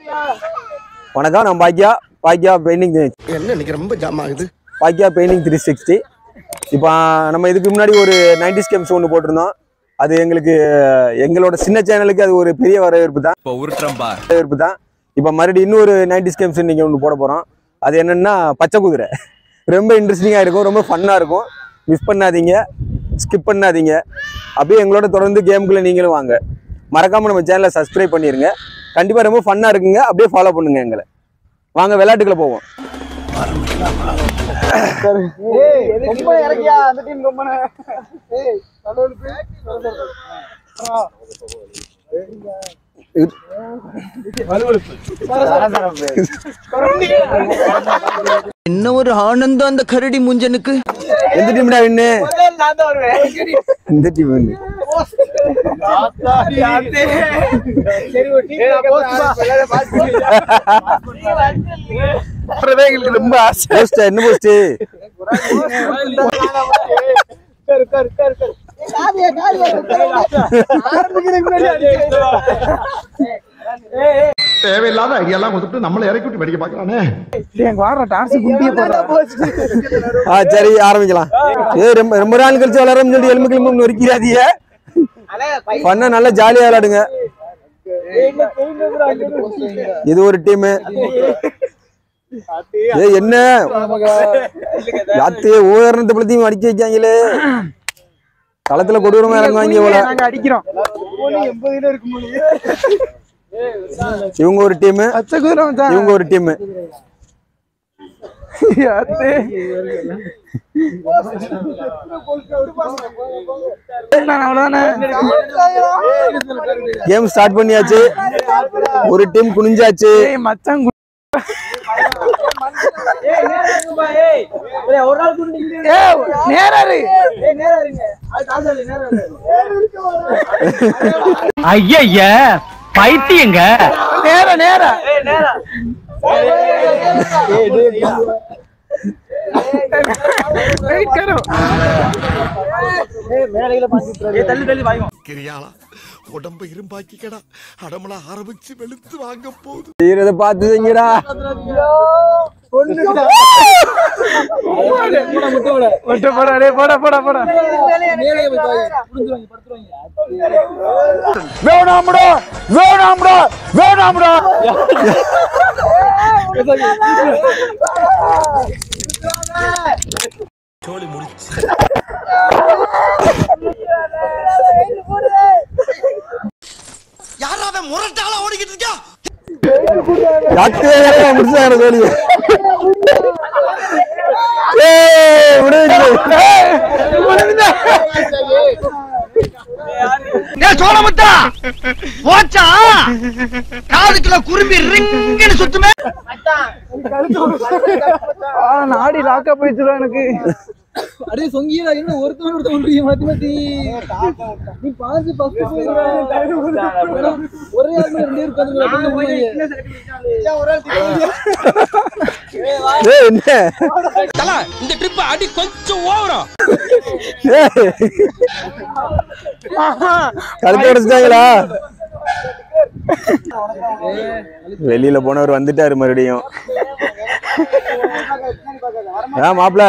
வணக்கம் நான் பாக்கியா பாக்கியா பெயிண்டிங் என்ன இன்னைக்கு ரொம்ப ஜாம் ஆகுது பாக்கியா பெயிண்டிங் த்ரீ சிக்ஸ்டி இப்போ நம்ம இதுக்கு முன்னாடி ஒரு நைன்டிஸ் கேம்ஸ் ஒன்று போட்டிருந்தோம் அது எங்களுக்கு எங்களோட சின்ன சேனலுக்கு அது ஒரு பெரிய வரவேற்பு தான் இப்போ உருட்டுறேன் பார் வரவேற்பு தான் இப்போ மறுபடியும் இன்னொரு நைன்டிஸ் கேம்ஸ் இன்னைக்கு ஒன்று போட போகிறோம் அது என்னன்னா பச்சை குதிரை ரொம்ப இன்ட்ரெஸ்டிங்காக இருக்கும் ரொம்ப ஃபன்னாக இருக்கும் மிஸ் பண்ணாதீங்க ஸ்கிப் பண்ணாதீங்க அப்படியே எங்களோட தொடர்ந்து கேமுக்குள்ளே நீங்களும் வாங்க மறக்காமல் நம்ம சேனலை சப்ஸ்கிரைப் பண்ணிடுங்க கண்டிப்பாக ரொம்ப ஃபன்னாக இருக்குங்க அப்படியே ஃபாலோ பண்ணுங்க எங்களை வாங்க விளையாட்டுக்குள்ள போவோம் ரொம்ப இறக்கியா அந்த டீம் ரொம்ப என்ன ஒரு ஆனந்தம் அந்த கரடி முஞ்சனுக்கு எந்த டீம்டா வின்னு நான் தான் வருவேன் இந்த டீம் வின்னு சரி ஒரு டீம் எங்களுக்கு ரொம்ப ஆசை போஸ்ட் என்ன போஸ்ட் கரு கரு கரு கரு காலியா காலியா ஆரம்பிக்கிறதுக்கு முன்னாடி தேவையில்லாத ஐடியாலாம் கொடுத்துட்டு நம்மளை இறக்கி விட்டு வெடிக்க பாக்குறானே எங்க வாடுற டான்ஸ் குண்டிய போடுறா ஆ சரி ஆரம்பிக்கலாம் ஏ ரொம்ப ரொம்ப நாள் கழிச்சு வளரும் சொல்லி எலும்பு கிளம்பு நொறுக்கிறாதீங்க பண்ண நல்லா ஜாலியா விளையாடுங்க இது ஒரு டீம் ஏ என்ன யாத்து ஓரணத்தை பழத்தையும் அடிச்சு வைக்காங்களே களத்துல கொடூரமா இறங்குவாங்க போல நாங்க அடிக்கிறோம் எண்பது கிலோ இருக்கும் போது இவங்க ஒரு டீம் பச்சை குதிரை வந்தான் இவங்க ஒரு டீம் யாத்து நான் அவ்வளவுதானே கேம் ஸ்டார்ட் பண்ணியாச்சு ஒரு டீம் குனிஞ்சாச்சு ஏய் மச்சான் கு- ஏய், நேரா இரு. ஐய பைத்தியங்க நேரா நேரா வெயிட் கரோ கிரியாளா உடம்ப இரும்பாக்கிக்கடா அடமலா ஆரம்பிச்சு வெளுத்து வாங்க போகுது செய்யறத பார்த்து செய்யுடா ஒட்ட போடா டேய் போடா போடா போடா வேணாம்டா வேணாம்டா வேணாம்டா யாரா அவன் முரட்டாளா ஓடிக்கிட்டு இருக்கா யாத்து வேற முடிச்சாங்க கோழி ஏய் முடிஞ்சு சோழமுத்தா போச்சா காதுக்குள்ள குரும்பி ரிங்குன்னு சுத்துமே ஆ நாடி லாக்கா போயிடுச்சு எனக்கு அப்படியே சொங்கியடா என்ன ஒருத்தவன் ஒருத்தன் ஒன்றிய மாத்தி மாத்தி நீ பாத்து ஃபர்ஸ்ட் போயிடுறா ஒரே ஆள் மேல ரெண்டே உட்கார்ந்து ஏய் என்ன இந்த ட்ரிப் அடி கொஞ்சம் ஓவரா ஏய் கழுத்து உடைச்சிட்டாங்களா வெளியில போனவர் வந்துட்டாரு மறுபடியும் ஆ மாப்பிள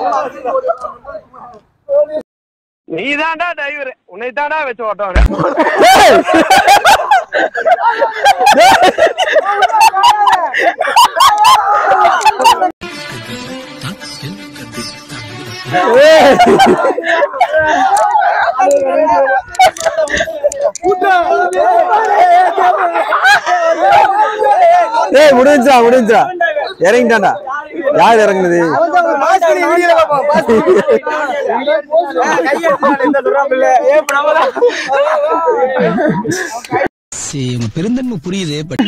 நீ தான்டா டிரைவர் உன்னை தான்டா வச்சு ஓட்டம் ஏய் முடிஞ்சா முடிஞ்சா இறங்கிட்டான்டா யார் இறங்குனது உங்க பெருந்தன்மை புரியுது பட்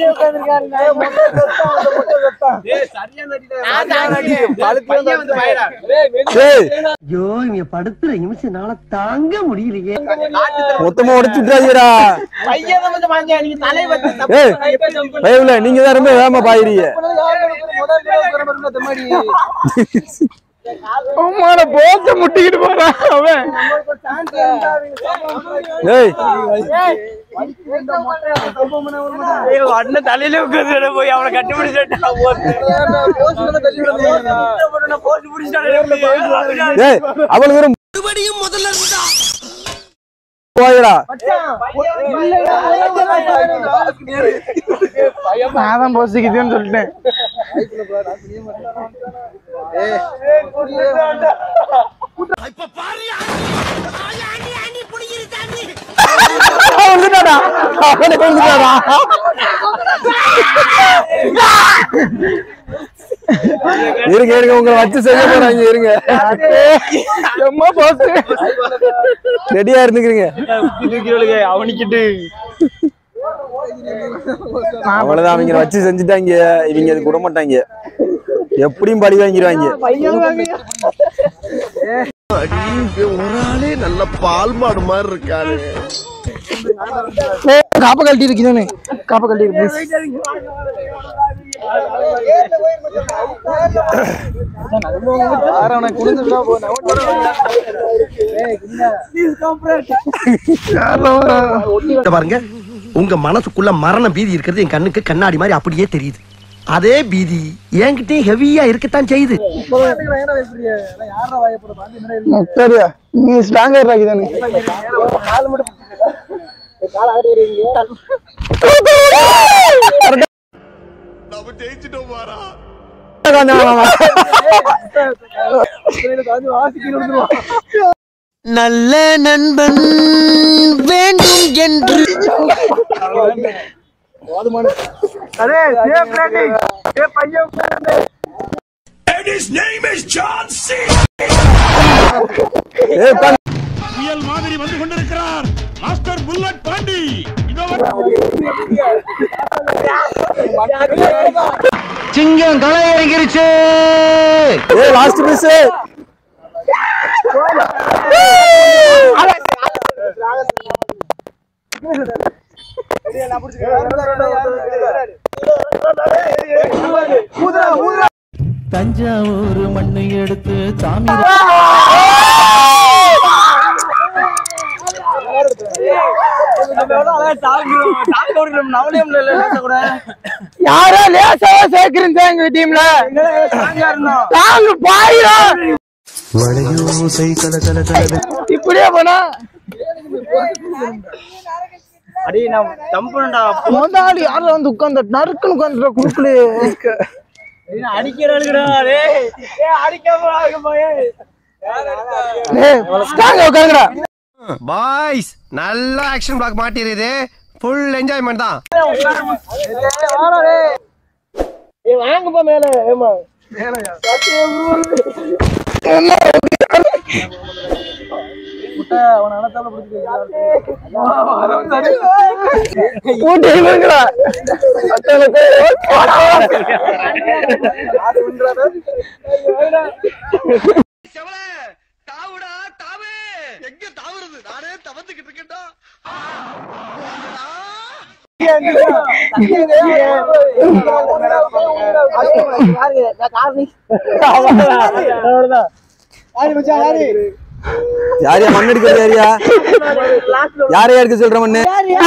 ஏய் ஐயோ இங்க படுத்துற நிமிஷம்னால தாங்க முடியலையே மொத்தமா உடைச்சு விட்டுறாதீடா ஏய் பயவுல நீங்க தான் ரொம்ப வேகமா பாயிறீங்க அம்மான போத்த முட்டிக்கிட்டு போறான் அவன் நம்மளுக்கு ஒரு chance இருந்தா அவங்க சம்பவம் ஏய் இந்த மொட்டை சம்பவம் பண்ண விட அண்ணன் தலையில உட்காந்து போய் அவனை கண்டுபிடிச்சிட்டா போட்டு பிடிச்சிட்டான் ஏய் அவளுக்கு வெறும் மறுபடியும் முதல்ல இருந்தா போயடா நான் தான் போசிக்குதுன்னு சொல்லிட்டேன் இப்ப பாரியா அவன் வந்துட்டாடா அவனே வந்துட்டாடா இருங்க இருங்க உங்களை வச்சு செய்ய போறாங்க இருங்க எம்மா போஸ் ரெடியா இருந்துக்கிறீங்க அவனிக்கிட்டு அவ்வளவுதான் அவங்க வச்சு செஞ்சுட்டாங்க இவங்க அது விட மாட்டாங்க எப்படியும் பழி வாங்கிடுவாங்க ஒரு ஆளே நல்ல பால் மாடு மாதிரி இருக்காரு காப்ப கழட்டி இருக்குதானே காப்ப கழட்டி இருக்கு இத பாருங்க உங்க மனசுக்குள்ள மரண பீதி இருக்கிறது என் கண்ணுக்கு கண்ணாடி மாதிரி அப்படியே தெரியுது அதே பீதி என்கிட்டயும் ஹெவியா இருக்கத்தான் செய்யுது சரியா நீ ஸ்ட்ராங்கா இருக்காதானே நம்ம ஜெயிச்சிட்டோம் பாரா நல்ல நண்பன் வேண்டும் என்று ஏய் உட்காந்து புயல் மாதிரி வந்து கொண்டிருக்கிறார் மாஸ்டர் புல்லட் பாண்டி இதோ சிங்கம் களை இறங்கிருச்சு ஏய் லாஸ்ட் மிஸ் தஞ்சாவூர் மண்ணு எடுத்து சாமி யாரோ லேசாவா சேர்க்கிறீங்க எங்க டீம்ல நாங்க பாயிரம் இப்படியே போனா முதலாளி யாரும் வந்து உட்கார்ந்து நறுக்குன்னு உட்காந்துட்டு குறுக்குல உட்காருங்கடா பாய்ஸ் நல்ல ஆக்ஷன் பிளாக் மாட்டிருது ஃபுல் என்ஜாய்மெண்ட் தான் வாங்கப்பா மேல ஏமா ஊட்டி இவனுங்கடா தாவுடா தாவு எங்க தாவுறது நானே தவந்துகிட்டு இருக்கேன்டா யாரையா மண் எடுக்கிறது யாரியா யாரையா எடுக்க சொல்ற மண்ணு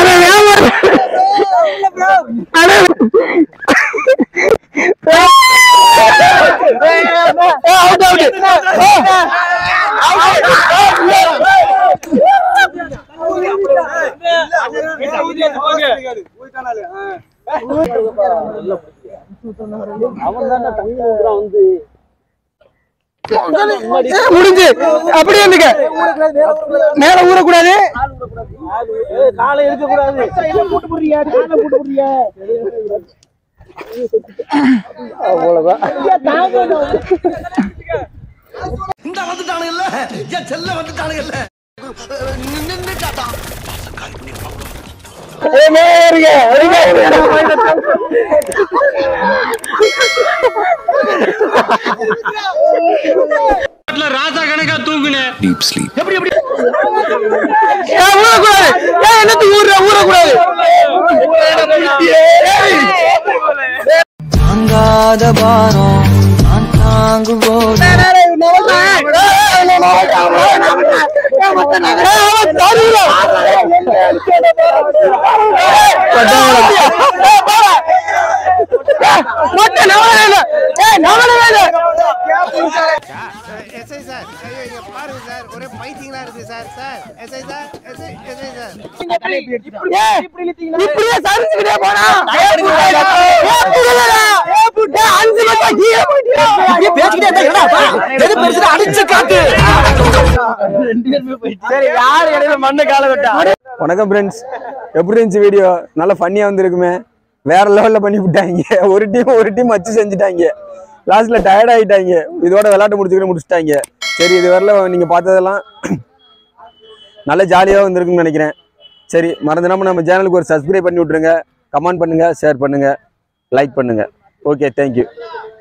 முடிஞ்சு அப்படியே இருந்துக்க மேல ஊறக்கூடாது காலை இருக்க கூடாது போட்டு போடுறியா காலை போட்டு போடுறியா இந்த வந்துட்டானுங்கல்ல என் செல்ல வந்துட்டானுங்கல்ல நின்னுட்டாடா ராஜா கணக்கா தூங்குனேன் ஏன் ஊறக்கூடாது ஏன் என்னத்துக்கு ஊற ஊறக்கூடாது தாங்காத பாரம் நான் தாங்குவோம் எஸ்ஐ சார் ஐயோ இங்க பாருங்க சார் ஒரே பைத்தியங்களா இருக்கு sir sir SI sir SI SI sir இப்படியே சரிஞ்சுக்கிட்டே போனா அஞ்சு லட்சம் கீழே அடிச்சு காட்டு சரி யாரு இடையில மண்ணு கால விட்டா வணக்கம் ஃப்ரெண்ட்ஸ் எப்படி இருந்துச்சு வீடியோ நல்லா ஃபன்னியாக வந்திருக்குமே வேற லெவலில் பண்ணி விட்டாங்க ஒரு டீம் ஒரு டீம் வச்சு செஞ்சுட்டாங்க லாஸ்ட்ல டயர்ட் ஆகிட்டாங்க இதோட விளையாட்டு முடிச்சுக்கிட்டு முடிச்சிட்டாங்க சரி இது வரல நீங்கள் பார்த்ததெல்லாம் நல்ல ஜாலியாக வந்திருக்குன்னு நினைக்கிறேன் சரி மறந்துடாம நம்ம சேனலுக்கு ஒரு சப்ஸ்கிரைப் பண்ணி விட்ருங்க கமெண்ட் பண்ணுங்கள் ஷேர் பண்ணுங்கள் லைக் பண்ணுங்கள் ஓகே தேங்க்யூ